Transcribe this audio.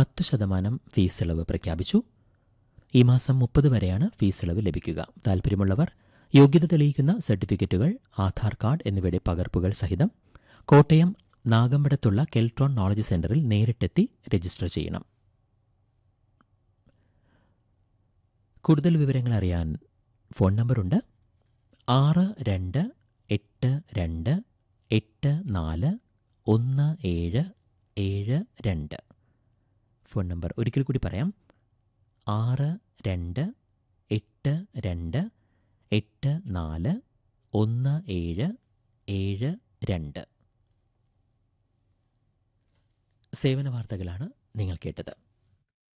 പത്ത് ശതമാനം ഫീസ് ഇളവ് പ്രഖ്യാപിച്ചു ഈ മാസം മുപ്പത് വരെയാണ് ഫീസ് ഇളവ് ലഭിക്കുക താൽപ്പര്യമുള്ളവർ യോഗ്യത തെളിയിക്കുന്ന സർട്ടിഫിക്കറ്റുകൾ ആധാർ കാർഡ് എന്നിവയുടെ പകർപ്പുകൾ സഹിതം കോട്ടയം നാഗമ്പടത്തുള്ള കെൽട്രോൺ നോളജ് സെന്ററിൽ നേരിട്ടെത്തി രജിസ്റ്റർ ചെയ്യണം കൂടുതൽ വിവരങ്ങൾ അറിയാൻ ഫോൺ നമ്പറുണ്ട് ആറ് രണ്ട് എട്ട് രണ്ട് എട്ട് നാല് ഒന്ന് ഏഴ് ഏഴ് രണ്ട് ഫോൺ നമ്പർ ഒരിക്കൽ കൂടി പറയാം ആറ് രണ്ട് എട്ട് രണ്ട് എട്ട് നാല് ഒന്ന് ഏഴ് ഏഴ് രണ്ട് സേവന വാർത്തകളാണ് നിങ്ങൾ കേട്ടത്